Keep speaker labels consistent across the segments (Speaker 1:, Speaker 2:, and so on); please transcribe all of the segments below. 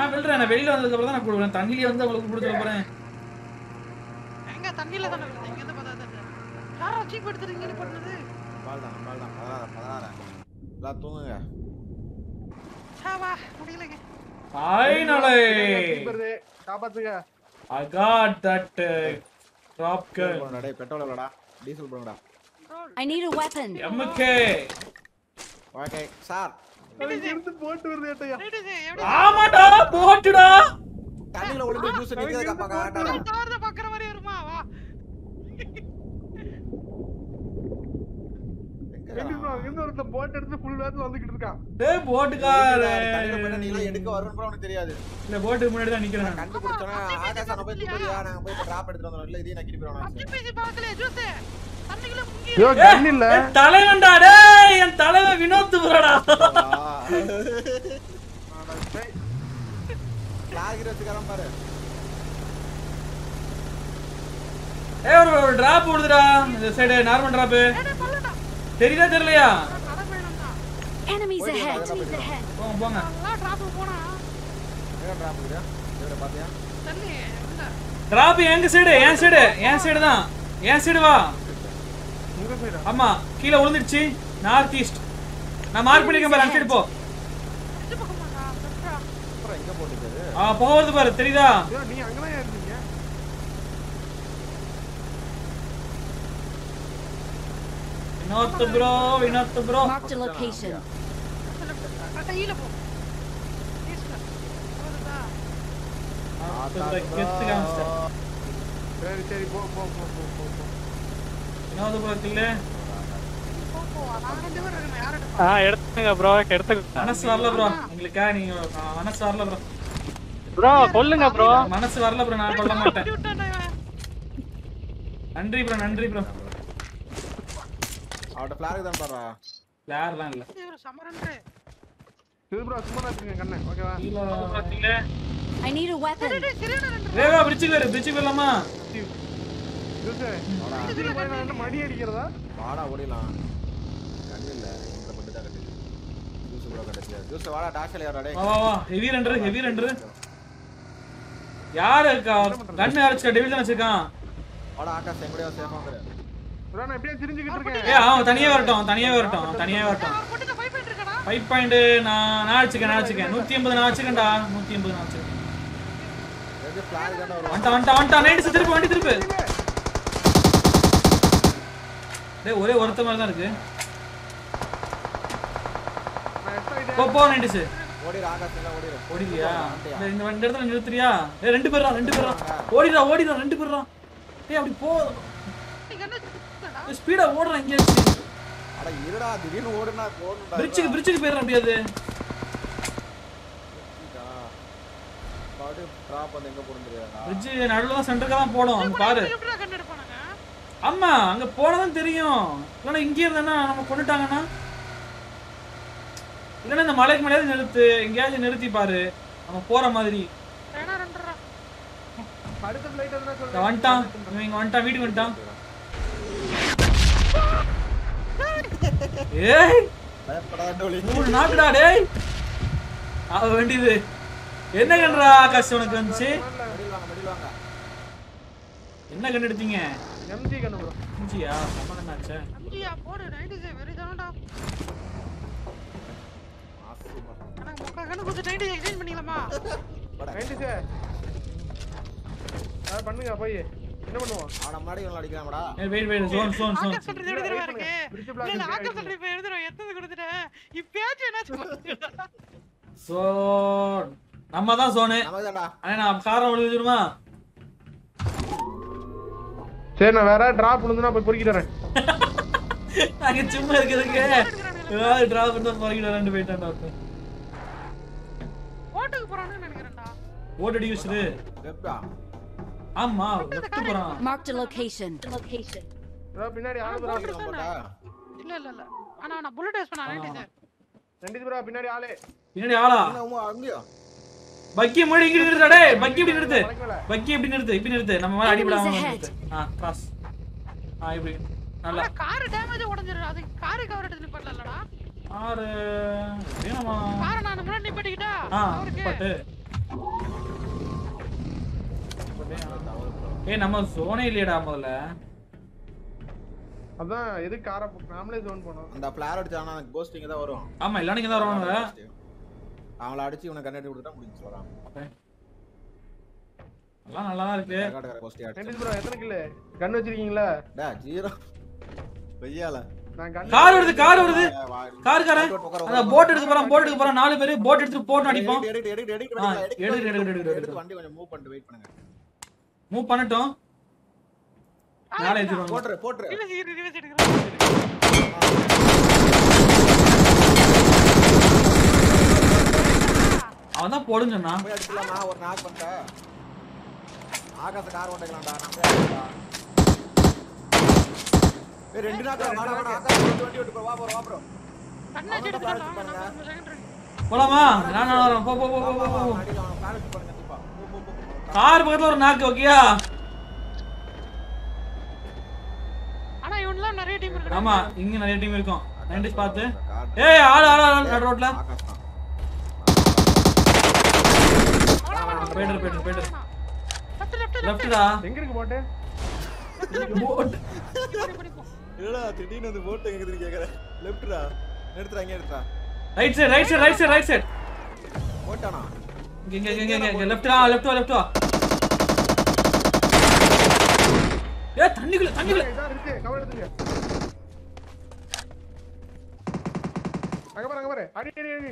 Speaker 1: நான் விழுறேன் நான் வெளியில வந்ததுக்கு அப்புறம் தான் நான் கொடுக்குறேன் தண்ணியில வந்து உங்களுக்கு கொடுத்துட போறேன்
Speaker 2: எங்க தண்ணியில தானே விழுது இங்க இருந்து பார்த்தா தான் யாரா சீப் எடுத்துட்டு இங்க பண்ணது
Speaker 3: நம்மால் தான் நம்மால் தான் பதினாறு பதினாறு எல்லாம் தூங்குங்க
Speaker 2: சாவா முடியலங்க
Speaker 1: ஃபைனலி
Speaker 4: வருது காப்பாத்துங்க
Speaker 1: I got that uh, drop gun.
Speaker 3: போடுங்கடா டேய் பெட்ரோல் எவ்வளோடா டீசல் போடுங்கடா
Speaker 5: I need a weapon.
Speaker 1: MK.
Speaker 3: Okay sir
Speaker 4: இருந்து போட்டு வருது ஏட்டையா
Speaker 2: எப்படி
Speaker 1: ஆமாடா போட்டுடா
Speaker 3: தண்ணியில் ஒளிஞ்சு ஜூஸ் நிற்கிறதுக்கா பார்க்க
Speaker 2: தாரத பாக்குற மாதிரி வருமா வா
Speaker 4: இருந்து ஒருத்த போட் எடுத்து ஃபுல் வேத்துல வந்துகிட்டு இருக்கான்
Speaker 1: டேய் போட்டுக்கார
Speaker 3: நீங்களாம் எடுக்க வரும்னு கூட உனக்கு தெரியாது
Speaker 1: இல்ல போட்டுக்கு முன்னாடி தான் நிக்கிறேன்
Speaker 3: கண்டுபிடிச்சோன்னா ஆகாஷ் போய் தூக்குறியா நாங்க போய் இப்போ டிராப் எடுத்துட்டு வந்தோம் இல்லை இதையும் நக்கிட்டு போயிடுவோம்
Speaker 2: பேசி பார்க்கல ஜூஸ் தண்ணிக்குள்ள முங்கி
Speaker 4: ஐயோ கண் இல்ல
Speaker 1: ஏய், தலைவன்டா டேய் என் தலைவன் வினோத் புரோடா
Speaker 3: ஃபிளாக் வச்சுக்கிறோம் பாரு
Speaker 1: ஏய் ஒரு ஒரு டிராப் விடுதுடா இந்த சைடு நார்மல் டிராப் தெரியுதா தெரியலையா
Speaker 5: Enemies ahead. Enemies ahead.
Speaker 1: போங்க போங்க
Speaker 2: எல்லாம் டிராப் போனா
Speaker 3: என்ன டிராப் இருக்குதா இவரை பார்த்தியா
Speaker 2: தண்ணி இல்ல
Speaker 1: டிராப் எங்க சைடு என் சைடு என் சைடு தான் என் சைடு வா
Speaker 4: உங்க சைடா
Speaker 1: ஆமா கீழே விழுந்துடுச்சு நார்த் ஈஸ்ட் நான் மார்க் பண்ணிருக்கேன் பாரு அந்த சைடு போ
Speaker 2: இது பக்கமாடா பெட்ரா
Speaker 3: அப்புறம் எங்கே போட்டுருக்காரு
Speaker 1: ஆ போக வருது பாரு தெரியுதா
Speaker 4: ஐயோ நீ அங்கதான் இருந்தீங்க
Speaker 1: Vinod bro Vinod bro
Speaker 5: Marked a location.
Speaker 2: கரெக்டா ஈல போ ஈஸ்ட்ல வருதா
Speaker 1: கெத்து காமிச்சிட்டேன்
Speaker 4: சரி சரி போ போ போ போ போ போ
Speaker 1: வினோத் ப்ரோ இல்ல
Speaker 2: போ போ நான் ரெண்டு பேரும் இருக்கணும் யாரோட
Speaker 6: ஆ எடுத்துங்க ப்ரோ எடுத்துங்க
Speaker 1: மனசு வரல ப்ரோ எங்களுக்கா நீங்க ஆ, மனசு வரல ப்ரோ
Speaker 6: ப்ரோ கொல்லுங்க ப்ரோ
Speaker 1: மனசு வரல ப்ரோ நான் கொல்ல மாட்டேன்
Speaker 2: விட்டான்டா இவன்
Speaker 1: நன்றி ப்ரோ நன்றி ப்ரோ
Speaker 3: அவட்ட ஃபிளாக் தான் பாடுறா
Speaker 1: யாரெல்லாம் இல்ல
Speaker 2: இவர் சமரன்றே
Speaker 4: இது ப்ரோ சும்மா தான் இருக்கீங்க கண்ணே ஓகேவா
Speaker 1: கீழே
Speaker 5: I need a weapon.
Speaker 2: சரியான ரெண்டு
Speaker 1: ரேவா பிரிட்ஜுக்கு வரு பிரிட்ஜுக்கு வரலாமா
Speaker 4: ஜூஸ் இதுல போய் நான் என்ன மடி அடிக்கிறதா
Speaker 3: வாடா ஓடிடலாம் கண்ணு இல்லை இந்த பண்ணி தான் கட்டு ஜூஸ் கூட கட்டுச்சு ஜூஸ் வாடா டாக்ஸில் யாரா டேய்
Speaker 1: வா வா வா ஹெவி ரண்டர் ஹெவி ரண்டர் யாரு கண்ணு அரைச்சுக்கா டெவில் தானே வச்சிருக்கான்
Speaker 3: வாடா ஆகாஷ் எங்கூடயா சேஃபாக வந்துரு
Speaker 4: ப்ரோ நான் எப்படியா தெரிஞ்சுக்கிட்டு இருக்கேன்
Speaker 1: ஏ அவன் தனியா வரட்டும் அவன் தனியா வரட்டும் அவன் தனியா வரட்டும்
Speaker 2: அவர் போட்டு ஃபைட் பண்ணிட்டு இருக்கானா
Speaker 1: ஃபைவ் பாயிண்ட் நான் நான் அடிச்சுக்கேன் நான் அடிச்சுக்கேன் நூத்தி எண்பது நான் வச்சுக்கேன்டா நூத்தி எண்பது நான் வச்சுக்கேன்
Speaker 3: எது ஃபிளாக் தானே வரும்
Speaker 1: வந்துட்டான் வந்துட்டான் வந்துட்டான் நைட்டு திருப்பு வண்டி திருப்பு டேய் ஒரே ஒருத்த மாதிரி தான் இருக்கு
Speaker 4: நான் எஸ் ஆயிட்டேன்
Speaker 1: போ போ நைட்டுஸ்
Speaker 3: ஓடிடு ஆகாஷ் எல்லாம் ஓடிடு
Speaker 1: ஓடிடியா டேய், இந்த இந்த இடத்துல நிறுத்துறியா ஏய் ரெண்டு பேர்ரா ரெண்டு பேர்ரா ஓடிடா ஓடிடா ரெண்டு பேர்ரா டேய் அப்படி போ
Speaker 2: நீங்க என்ன
Speaker 1: ஸ்பீடா ஓடுறான் இங்க வச்சு
Speaker 3: அட இருடா திடீர்னு ஓடுனா ஓடுடா
Speaker 1: பிரிட்ஜுக்கு பிரிட்ஜுக்கு போயிடுறான் அப்படியாது
Speaker 3: பாடி டிராப் வந்து எங்க போடும் தெரியாதா
Speaker 1: பிரிட்ஜ் நடுவுல தான் சென்டருக்கு தான் போடும் அங்க பாரு
Speaker 2: எப்படிடா கண்டு எடுப்பானுங்க
Speaker 1: ஆமா அங்க போனதான் தெரியும் இல்லைன்னா இங்கே இருந்தேன்னா நம்ம கொண்டுட்டாங்கன்னா இல்லைன்னா இந்த மலைக்கு மேலேயாவது நிறுத்து எங்கேயாவது நிறுத்தி பாரு நம்ம போற மாதிரி
Speaker 2: ஏன்னா ரெண்டரை
Speaker 4: அடுத்த ஃப்ளைட் எதுனா
Speaker 1: இங்க
Speaker 4: சொல்லுங்க
Speaker 1: வந்துட்டான் இவன் இங்க வந்துட்டான் வீட்டுக்கு வந்துட்டான் ஏய்
Speaker 3: பயப்படாத டோலி
Speaker 1: மூணு நாக்குடா டேய் ஆக வேண்டியது என்ன கண்டுடா ஆகாஷ் உனக்கு வந்துச்சு
Speaker 3: மெடில் வாங்க மெடில் வாங்க
Speaker 1: என்ன கண்டு எடுத்தீங்க
Speaker 4: எம்ஜி கண்ணு ப்ரோ
Speaker 1: இஞ்சியா செம்ம கண்ணாச்சே
Speaker 2: அம்ஜியா போடு நைன்டி சே வெரி தானடா
Speaker 3: ஆசூப்பா
Speaker 2: எனக்கு முக்கா கண்ணு கொஞ்சம் நைன்டி எக்ஸ்சேஞ்ச் பண்ணிக்கலாமா
Speaker 4: நைன்டி சார் அதை பண்ணுங்க போய் என்ன பண்ணுவோம்
Speaker 3: அவன முன்னாடி இவனை அடிக்கலாமடா
Speaker 1: ஏய் wait wait zone zone zone
Speaker 2: ஆக்கர் சொல்றது எப்படி தெரியுமா இருக்கு
Speaker 4: பிரிட்ஜ்
Speaker 2: இல்ல
Speaker 4: பிளாக்
Speaker 2: இல்ல ஆக்கர் சொல்றது இப்ப எழுதுறோம் எத்தது கொடுத்துட்டேன் இப்பயாச்சும் என்ன
Speaker 1: சோன் நம்ம தான் சோனு
Speaker 3: நமதான்டா
Speaker 1: அண்ணா நான் காரம் விழுந்துருமா
Speaker 4: சரி நான் வேற டிராப் விழுந்துனா போய் பொறுக்கிட்டு வரேன்
Speaker 1: அங்க சும்மா இருக்கிறதுக்கு ஏதாவது டிராப் பண்ணா பொறுக்கிட்டு ரெண்டு போயிட்டான்டா ஒருத்தன்.
Speaker 2: ஓட்டுக்கு போறானுன்னு நினைக்கிறேன்டா
Speaker 1: ஓட்டு அடி வச்சுது
Speaker 3: லெஃப்டா
Speaker 1: ஆமா லெஃப்ட் போறான்
Speaker 5: Marked a location. Location.
Speaker 4: இதோ பின்னாடி ஆளு ப்ரோ
Speaker 3: போட்டா
Speaker 2: இல்ல இல்ல இல்ல ஆனா நான் புல்லட் டேஸ்ட் பண்ண நைன்டி சே
Speaker 4: நைன்டி ப்ரோ பின்னாடி ஆளு
Speaker 1: பின்னாடி ஆளா
Speaker 3: இன்னும் அங்கேயோ
Speaker 1: பக்கி முன்னாடி இங்க நிறுத்துடா டேய் பக்கி இப்படி நிறுத்து
Speaker 4: வணக்கம் மேல.
Speaker 1: பக்கி இப்படி நிறுத்து இப்படி நிறுத்து நம்ம மேல அடிபடாம
Speaker 5: Enemies
Speaker 1: நிறுத்து ஆ கிராஸ் ஆ இப்படி நல்லா
Speaker 2: கார் டேமேஜ் உடைஞ்சிரு அது காரை கவர் எடுத்து நிப்பாட்டலடா
Speaker 1: ஆறு வேணுமா
Speaker 2: காரை நான் முன்னாடி நிப்பாட்டிக்கிட்டா
Speaker 1: ஆ
Speaker 2: அவருக்கு
Speaker 1: பட்டு ஏய் நம்ம சோனே இல்லையடா முதல்ல
Speaker 4: அதான் எது காரை நாமளே ஜோன் போனோம்
Speaker 3: அந்த பிளார் அடிச்சானா கோஸ்டிங் தான் வரும்
Speaker 1: ஆமா எல்லாரும் இங்க தான் வருவாங்க
Speaker 3: அவங்கள அடிச்சு இவனை கண்ணாடி கொடுத்துட்டா முடிஞ்சு சொல்றான்
Speaker 1: எல்லாம் நல்லா தான் இருக்கு
Speaker 3: கர்நாடகா கோஸ்டி
Speaker 4: நைன்டி
Speaker 3: அடிச்சு
Speaker 4: ப்ரோ எத்தனை கிலோ கன் வச்சிருக்கீங்களா
Speaker 3: டா ஜீரோ வெய்யால
Speaker 4: நான் கன்
Speaker 1: கார் வருது கார் வருது கார் காரன் அந்த போட் எடுக்க போறான் போட் எடுக்க போறான் நாலு பேரு போட் எடுத்து போட்டு அடிப்போம்
Speaker 3: எடுத்து எடுத்து எடுத்து
Speaker 1: ஆ,
Speaker 3: எடுத்து
Speaker 1: எடுத்து, எடுத்து, எடுத்து, எடுத்து.
Speaker 3: எடுத்து வண்டி கொஞ்சம் மூவ் பண்ணிட்டு வெயிட் பண்ணுங்க
Speaker 1: மூவ் பண்ணட்டும் மேலே ஏத்திடுவாங்க
Speaker 3: போட்டுரு போட்டுரு
Speaker 2: ரிவர்ஸ் ரிவர்ஸ் எடுக்கிறேன்
Speaker 1: அவன் தான் போடுன்னு சொன்னான்
Speaker 3: போய் அடிக்கலாமா ஒரு நாக் பண்ணிட்டேன் ஆகாச கார் ஓட்டிக்கலாம்டா நான் போய் அடிக்கலாம் ஏய் ரெண்டு நாக்கு வாடா வாடா ஆகாச ரெண்டு வண்டி ஓட்டு வா ப்ரோ வா ப்ரோ
Speaker 2: கண்ணை வச்சு எடுத்துட்டு வாங்க நான் ஒரு செகண்ட் இருக்கு
Speaker 1: போலாமா நான் நான் வரேன் போ போ போ போ போ, போ
Speaker 3: அடிக்கலாம் அவன் கார் வச்சு பாருங்க கண்டிப்பா போ போ போ
Speaker 1: கார் பக்கத்துல ஒரு நாக்கு ஓகேயா
Speaker 2: ஆனா இவன்லாம் நிறைய டீம் இருக்கு
Speaker 1: ஆமா இங்க நிறைய டீம் இருக்கும் நைன்டிஸ் பார்த்து
Speaker 3: கார்
Speaker 1: ஏய் ஆள் ஆள் ஆள் நடு ரோட்ல
Speaker 3: ஆகாஷ் தான்
Speaker 1: போயிட்டு போயிட்டு போயிட்டு
Speaker 2: லெஃப்ட் லெஃப்ட்
Speaker 1: லெஃப்ட்டா
Speaker 4: எங்க இருக்கு போட்டு
Speaker 1: போட்
Speaker 3: இல்லடா திடீர்னு வந்து போட் எங்க இருக்குன்னு கேக்குற லெஃப்ட்ரா எடுத்துடா இங்க எடுத்துடா
Speaker 1: right side right side right side right side
Speaker 3: போட்டானா
Speaker 1: இங்க இங்க இங்க இங்க லெஃப்ட் ஆ லெஃப்ட் வா லெஃப்ட் வா ஏ தண்ணிக்குள்ள தண்ணிக்குள்ள
Speaker 4: இதான் இருக்கு கவர் எடுத்துங்க அங்க பாரு அங்க பாரு அடி அடி அடி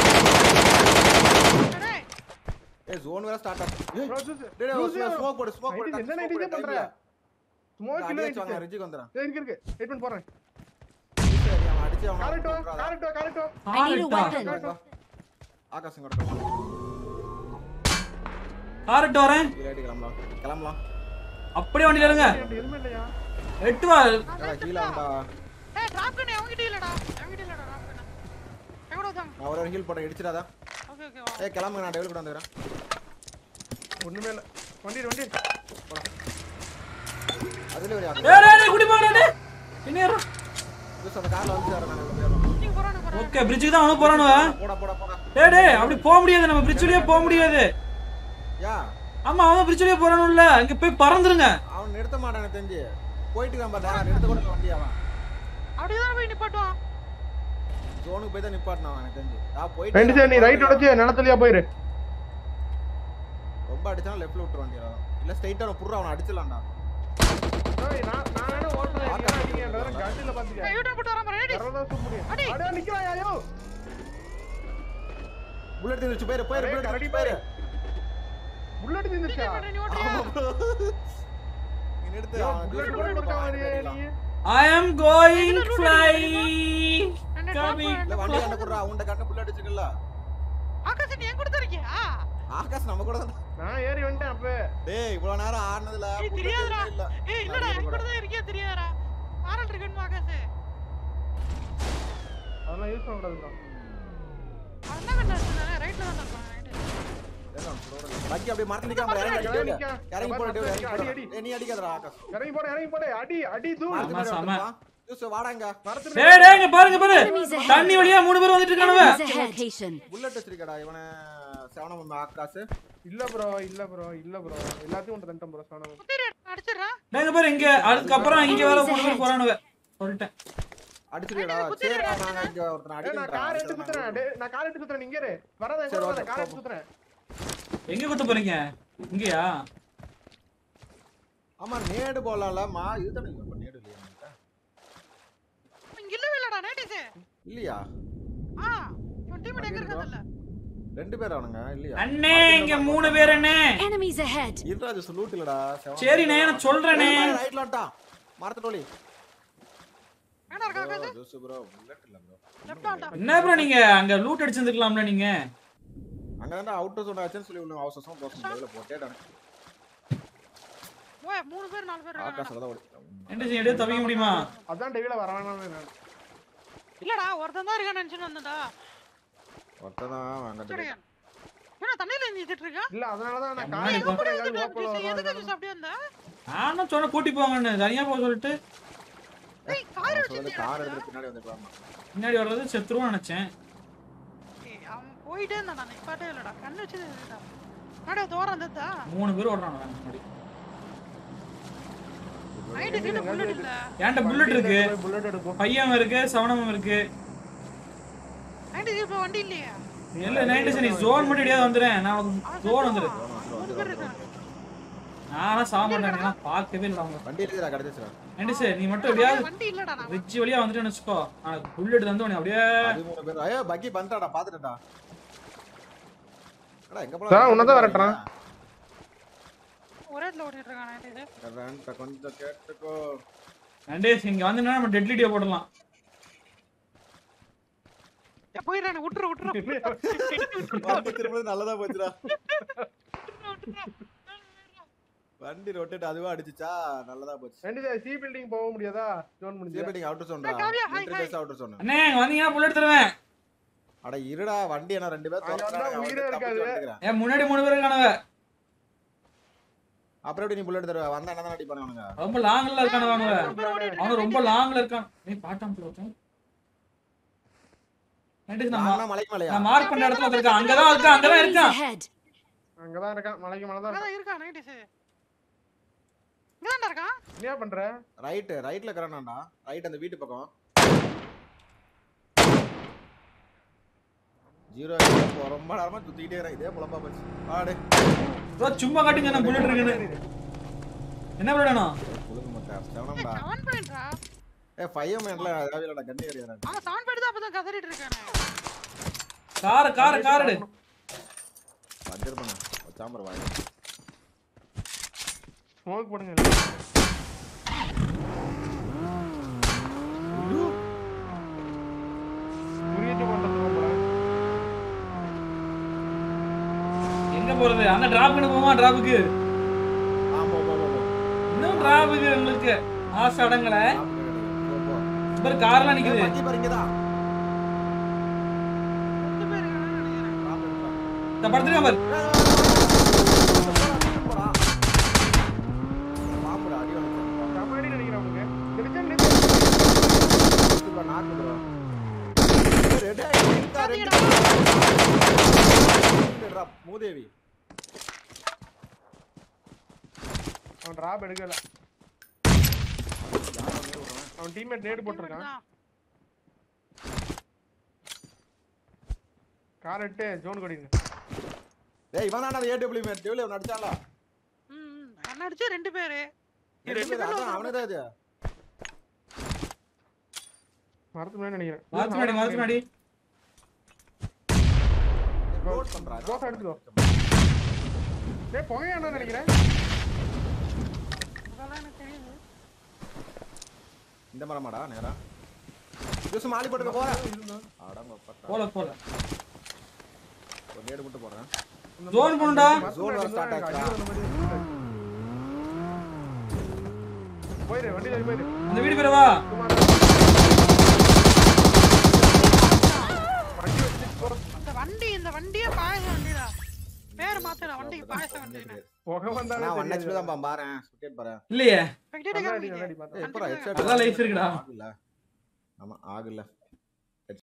Speaker 3: ஏய் ஜோன் வேற ஸ்டார்ட் ஆச்சு ஏய்
Speaker 4: ப்ரோ ஜூஸ்
Speaker 3: டேய் டேய் ஸ்மோக் போடு ஸ்மோக் போடு
Speaker 4: என்ன நைட் இதே பண்ற ஸ்மோக் இல்ல
Speaker 3: அடிச்சு வாங்க ரிஜி வந்துறான்
Speaker 4: இங்க இருக்கு வெயிட் பண்ணி போறேன்
Speaker 3: அவன் அடிச்சு அவன்
Speaker 4: காரட்டோ காரட்டோ காரட்டோ
Speaker 5: I need a
Speaker 1: காரட்டா
Speaker 5: weapon.
Speaker 3: ஆகாசம் கடக்கும்
Speaker 1: காரட்டு வரேன்
Speaker 3: ரைட் கிளம்பலாம் கிளம்பலாம்
Speaker 1: அப்படியே வண்டியில இருங்க
Speaker 4: எதுவுமே இல்லையா
Speaker 1: எட்டு வா
Speaker 3: ஏடா கீழ வந்தா
Speaker 2: ஏய் டிராப் கண்ணு அவங்கிட்ட இல்லடா அவங்கிட்ட இல்லடா டிராப் கண்ணு எங்கடா தாங்க
Speaker 3: நான் ஒரு ஹீல் போட்டேன் இடிச்சிடாதா
Speaker 2: ஓகே ஓகே வா
Speaker 3: ஏய் கிளம்புங்க நான் டெவலப் கூட வந்துறேன்
Speaker 4: ஒண்ணுமே இல்ல வண்டி வண்டி
Speaker 3: அதுல ஒரு
Speaker 1: ஏய் டேய் டேய் குடி போடா டேய் என்ன ஏறா
Speaker 3: ஜூஸ் அந்த கார்ல வந்து நான் போயிரலாம்
Speaker 2: நீங்க போறானு போறானு
Speaker 1: ஓகே பிரிட்ஜுக்கு தான் அவனும் போறானுவ
Speaker 3: போடா போடா போடா
Speaker 1: டேய் டேய் அப்படி போக முடியாது நம்ம பிரிட்ஜ் வழியா போக முடியாது
Speaker 3: யா
Speaker 1: ஆமா அவன் பிரிட்ஜ் வழியா போறானுல்ல இங்க போய் பறந்துருங்க
Speaker 3: அவன் நிறுத்த மாட்டான் எனக்கு தெரிஞ்சு போயிட்டு தான் பாத்தா நிறுத்த கூட இல்ல வண்டி அவன்
Speaker 2: அப்படிதான் போய் நிப்பாட்டுவான்
Speaker 3: ஜோனுக்கு போய் தான் நிப்பாட்டினான் அவன் எனக்கு தெரிஞ்சு நான்
Speaker 4: ரெண்டு
Speaker 3: போயிட்டு
Speaker 4: சார் நீ ரைட் உடைச்சு நிலத்தலியா போயிரு
Speaker 3: ரொம்ப அடிச்சாலும் லெஃப்ட்ல விட்டுரு வண்டி இல்ல ஸ்ட்ரைட்டா புடுற அவனை அடிச்சிடலாம்டா
Speaker 4: ஏய், நான் நான் வேணா ஓட்டுறேன் நீங்க அடிங்க வேற கண்டில பாத்துக்க
Speaker 2: ஏய் யூட்டன் போட்டு வரான் ரெடி
Speaker 4: கரவதா சுத்த முடியும்
Speaker 2: அடி.
Speaker 4: அடே நிக்கறாயா ஐயோ
Speaker 3: புல்லட் திருச்சு போயிரு போயிரு
Speaker 4: அரே,
Speaker 3: புல்லட்
Speaker 4: கரடி
Speaker 3: திருச்சு போயிரு
Speaker 4: புல்லட் நின்னுச்சா
Speaker 2: நீ ஓட்டுறியா
Speaker 3: ஆமா bro. நீ நிறுத்து அவன்
Speaker 4: புல்லட் கூட
Speaker 3: ஜூஸ்
Speaker 4: கொடுக்காம
Speaker 3: போட்டு
Speaker 4: நீ
Speaker 1: ஐ அம் கோயிங் ஃப்ளை
Speaker 2: ரெண்டு
Speaker 1: Coming.
Speaker 3: இல்ல
Speaker 2: டிராப்
Speaker 3: வண்டி கண்ண குடுறா உண்ட கண்ண புல்லட் அடிச்சிருக்கல
Speaker 2: ஆகாஷ் நீ எங்க கொடுத்து இருக்கியா
Speaker 3: ஆகாஷ் நம்ம கூட தான்
Speaker 4: நான் ஏறி வந்துட்டேன் அப்ப
Speaker 3: டேய் இவ்வளவு நேரம் ஆடுனதுல
Speaker 2: ஏய்
Speaker 3: bullet
Speaker 2: தெரியாதுடா
Speaker 3: எதுவுமே இல்ல
Speaker 2: ஏய் இல்லடா எங்க கூட தான் இருக்கியா தெரியாதடா மாரல் இருக்குன்னு ஆகாஷ்
Speaker 4: அதெல்லாம் யூஸ் பண்ண கூடாது
Speaker 2: அவன் என்ன கண்ணா சொன்னானே ரைட்ல தான் இருப்பான் ரைட்
Speaker 3: பாக்கி அப்படியே மரத்துல நிக்காம இறங்கி அடி,
Speaker 4: இறங்கி
Speaker 3: டேய்.
Speaker 4: நிக்கா.
Speaker 3: இறங்கி போடு டேய், இறங்கி
Speaker 4: அடி,
Speaker 3: போடு.
Speaker 4: அடி.
Speaker 3: ஏய், நீ அடிக்காதடா ஆகாஷ்
Speaker 4: இறங்கி போடு இறங்கி போடு அடி அடி தூ
Speaker 3: மரத்து மேல
Speaker 1: செம.
Speaker 3: வந்துருப்பா. ஜூஸ் வாடாங்க
Speaker 4: மரத்துல
Speaker 1: டேய் டேய் இங்க பாருங்க பாரு
Speaker 5: Enemies ahead.
Speaker 1: தண்ணி வழியா மூணு பேர் வந்துட்டு இருக்கானுவ
Speaker 5: Enemies ahead. Location.
Speaker 3: புல்லட் வச்சிருக்கடா இவனை செவனம் ஆகாஷ்
Speaker 4: இல்ல ப்ரோ இல்ல ப்ரோ இல்ல ப்ரோ எல்லாத்தையும் உன்ட்ட தண்டேன் ப்ரோ சொன்னா
Speaker 2: குத்திரி அடிச்சிடுறா
Speaker 1: டேய் இங்க பாரு இங்க அதுக்கப்புறம் இங்க வேற மூணு பேர் போறானுவ சொல்லிட்டேன்
Speaker 3: அடிச்சிருக்கடா சரிடா நான் இங்க ஒருத்தனை
Speaker 4: ஏய், நான் கார் எடுத்து குத்துறேன்
Speaker 3: அடிக்கிறேன்
Speaker 4: டேய், நான் கார் எடுத்து குத்துறேன் நீங்க இரு வராத
Speaker 3: சரி,
Speaker 4: எங்க
Speaker 3: ஓகே,
Speaker 4: கார்
Speaker 3: போ,
Speaker 4: எடுத்து குத்துறேன்
Speaker 1: எங்க குத்த போறீங்க இங்கயா
Speaker 3: ஆமா நேடு போடலாம்ல மா இதுதானே இல்ல நேடு இல்லையா நம்மகிட்ட?
Speaker 2: இங்க இல்லவே இல்லடா நேட்டிஸ்
Speaker 3: இல்லையா
Speaker 2: ஆ இவன் டீம் எங்க இருக்கறது இல்ல
Speaker 3: ரெண்டு பேர் அவனுங்க இல்லையா
Speaker 1: அண்ணே இங்க மூணு பேர் அண்ணே
Speaker 5: Enemies ahead.
Speaker 3: இருராஜ் சொல்லுட்டு இல்லடா செவன்
Speaker 1: சரிண்ணே நான் சொல்றேனே
Speaker 3: ரைட்ல வந்துட்டா மரத்து டோலி
Speaker 2: எங்கடா இருக்கா ஆகாஷ்
Speaker 3: ஜூஸ் ப்ரோ புல்லட் இல்ல ப்ரோ
Speaker 2: லெஃப்ட் ஆண்டா
Speaker 1: என்ன ப்ரோ நீங்க அங்க லூட் அடிச்சிருந்துக்கலாம்ல நீங்க
Speaker 3: அங்க தான் அவுட் ஹவுஸ் ஆச்சுன்னு சொல்லி உள்ள அவசரம் போஸ் இதுல போட்டேடா
Speaker 2: ஓய் மூணு பேர் நாலு பேர் இருக்காங்க
Speaker 3: ஆகாஷ்ல தான் ஓடி
Speaker 1: என்ன செய்ய எப்படியோ தவிக்க முடியுமா
Speaker 4: அதான் டெவில வரவேணாம்னு நான்
Speaker 2: இல்லடா ஒருத்தன் தான் இருக்கான்னு நினைச்சுன்னு வந்தடா
Speaker 3: ஒருத்தன் தான் அங்க
Speaker 2: சரியா என்ன தண்ணியில நீந்திட்டு இருக்கா
Speaker 4: இல்ல அதனால தான் நான்
Speaker 1: முன்னாடி
Speaker 4: கார்
Speaker 1: போ.
Speaker 4: எடுத்து ஓப்பல
Speaker 2: எதுக்கு
Speaker 4: வரணும்
Speaker 2: ஜூஸ் அப்படியே வந்த
Speaker 1: நானும் சொன்ன கூட்டி போங்கன்னு தனியா போக சொல்லிட்டு
Speaker 2: ஏய் கார்
Speaker 3: சொல்லுது
Speaker 2: வச்சிருந்தியா
Speaker 3: கார் எடுத்து பின்னாடி வந்துக்கலாம்
Speaker 1: பின்னாடி வர்றது செத்துருவோம் நினைச்சேன்
Speaker 2: ஏய் அவன் போயிட்டே இருந்தான் நான் நிப்பாட்டே இல்லடா கண்ணு வச்சு இருந்தான் அட தோரம் வந்துதா
Speaker 1: மூணு பேர் ஓடுறாங்க முன்னாடி
Speaker 2: நைட்டு சீட்டு புல்லட் இல்ல
Speaker 1: என்கிட்ட புல்லட் இருக்கு
Speaker 4: புல்லட் எடுப்போம்
Speaker 1: பையன் இருக்கு சவணம் இருக்கு
Speaker 2: நைட்டு சீட்டு வண்டி இல்லையா
Speaker 1: இல்ல நைட்டு நீ ஜோன் மட்டும் எப்படியாவது வந்துடுறேன் நான் ஜோன் வந்துரு
Speaker 2: மூணு பேர் இருக்காங்க
Speaker 1: நானா சாக மாட்டேன் நான் பார்க்கவே இல்லை அவங்க
Speaker 3: வண்டி இருக்குடா கிடைச்சிச்சுடா
Speaker 1: நைட்டு நீ மட்டும் எப்படியாவது
Speaker 2: வண்டி இல்லடா நான்
Speaker 1: ரிச் வழியா வந்துட்டேன்னு வச்சுக்கோ நான் புல்லட் வந்து உன்னை அப்படியே
Speaker 3: பதிமூணு பேர் ஐயோ பக்கி பண்ணிட்டாடா பாத்துட்டா அடா எங்க
Speaker 4: சார், உன்னதான் விரட்டுறான்.
Speaker 2: ஒரே இடத்துல ஓடிட்டு இருக்கான் நைட்டு
Speaker 3: கரண்ட கொஞ்சம் கேட்டுக்கோ
Speaker 1: நண்டேஸ் இங்க வந்து நம்ம டெட்லி டே போடலாம்
Speaker 2: போயிடுறானே விட்டுரு விட்டுரு
Speaker 3: வண்டி திரும்ப நல்லதா போச்சுடா வண்டி ரொட்டேட் அதுவா அடிச்சுச்சா நல்லதா போச்சு
Speaker 4: ரெண்டு சி பில்டிங் போக முடியாதா ஜோன் முடிஞ்சு
Speaker 3: ஜேபிடிங் அவுட்டர் சொன்னா
Speaker 2: Kavya, hi, hi.
Speaker 3: Interface outer சொன்னா
Speaker 1: அண்ணே இங்க வந்தீங்கன்னா புல்லட் தருவேன்
Speaker 3: அட இருடா வண்டி என்ன ரெண்டு பேர்
Speaker 4: அங்க வந்தா
Speaker 3: திறக்கறாங்க,
Speaker 4: உயிரே
Speaker 3: அவன்
Speaker 4: இருக்காது.
Speaker 3: தப்பிச்சு வந்துக்கிறான்.
Speaker 1: ஏன் முன்னாடி மூணு பேர் இருக்கானவ
Speaker 3: அப்புறம் எப்படி நீ புல்லட் தருவ வந்தா என்ன அடிப்பானு அவனுங்க
Speaker 1: ரொம்ப லாங்ல இருக்கானவ அவனு ரொம்ப லாங்ல இருக்கான் நீ பாட்டாம் போட்டோம் நைட்டு நான்
Speaker 3: நானா மலைக்கு மலையா
Speaker 1: நான் மார்க் பண்ண இடத்துல இருக்கான் அங்கதான் இருக்கான் அங்கதான்
Speaker 5: Enemies
Speaker 1: இருக்கான்
Speaker 5: ahead.
Speaker 4: அங்கதான் இருக்கான் மலைக்கு மலை தான் இருக்கான்
Speaker 2: அங்கதான் இருக்கான் நைட்டு இங்கதான்டா இருக்கான்
Speaker 4: என்ன பண்ற
Speaker 3: ரைட் ரைட்ல இருக்கிறான்டா ரைட் அந்த வீட்டு பக்கம் ஜீரோ ரொம்ப நேரமா சுத்திக்கிட்டே இருக்கிறேன் இதே புலம்பா போச்சு ஆடு
Speaker 1: bro, சும்மா காட்டுங்க நான் புல்லட் இருக்குன்னு என்ன பண்ணணும்
Speaker 3: புழுங்க மாட்டேன் செவனம்டா
Speaker 2: செவன் பாயிண்ட்ரா
Speaker 3: ஏ ஃபைவ் மினிட்ல தேவையில்லடா கண்ணி கிடையாது
Speaker 2: அவன் செவன் பாயிண்ட் தான் அப்பதான் கதறிட்டு இருக்கானே
Speaker 1: கார் கார் கார் எடு
Speaker 3: வஞ்சர் பண்ண சாம்பர் வாய்
Speaker 4: ஸ்மோக் போடுங்க குறியிட்டு பண்றது போல
Speaker 1: எங்க போறது அந்த டிராப்புக்கு போமா டிராப்புக்கு
Speaker 3: ஆமா போ போ போ
Speaker 1: இன்னும் டிராப்புக்கு உங்களுக்கு ஆசை அடங்கல
Speaker 3: போ போ
Speaker 1: இந்த கார்லாம் நிக்குது
Speaker 3: பக்கி பாருங்க தான்
Speaker 2: ரெண்டு பேர் இருக்கானு நினைக்கிறேன்
Speaker 1: இந்த படத்துக்கு பாரு
Speaker 3: பாம்புடா அடி வாங்க
Speaker 4: கபாடி நினைக்கிறேன் உனக்கு தெரிஞ்சா நிறுத்து.
Speaker 3: நாக்கு ப்ரோ ரெட் ரெட் மூதேவி
Speaker 4: அவன் டிராப் எடுக்கல அவன் டீம்மேட் நேடு போட்டிருக்கான் கார் எட்டு ஜோன் கொடிங்க
Speaker 3: டேய் இவன் தான்டா ஏடபிள்யூ மேட் டெவில நடிச்சான்ல
Speaker 2: ம் கண்ண அடிச்சு ரெண்டு பேரு
Speaker 3: ரெண்டு பேர் அதான் அவனே தான் இது
Speaker 4: மரத்து மேலே நினைக்கிறேன்
Speaker 1: மாத்து முன்னாடி மாத்து முன்னாடி
Speaker 3: ரோட் பண்றா
Speaker 4: தோசை எடுத்துக்கோ டேய் புகையாண்டா நினைக்கிறேன்
Speaker 2: அதெல்லாம் எனக்கு தெரியுது
Speaker 3: இந்த மரமாடா நேரா ஜூஸ் மாலி போட்டுக்க போறேன் அடங்கப்பட்டா
Speaker 1: போல போல
Speaker 3: ஒரு நேடு மட்டும் போறேன்
Speaker 1: ஜோன் போணும்டா
Speaker 3: Zone வர start ஆச்சுடா.
Speaker 4: போயிரு வண்டியில போயிரு
Speaker 1: அந்த வீடு பேரவா
Speaker 4: சும்மா வண்டி வச்சு போ.
Speaker 2: இந்த வண்டி இந்த வண்டியே பாயச வண்டிடா பேர் மாத்தடா வண்டிக்கு பாயச வண்டி
Speaker 4: புகை வந்தாலே
Speaker 3: நான் ஒன்
Speaker 4: தெரியாது.
Speaker 3: ஹெச்பி தான் பாறேன் சுட்டேட் பாறேன்
Speaker 1: இல்லையே
Speaker 4: கண்ணாடி, கண்ணாடி பார்த்தா.
Speaker 3: எப்பரா
Speaker 1: அதெல்லாம் life இருக்குடா.
Speaker 3: ஆகுல ஆமா ஆகுல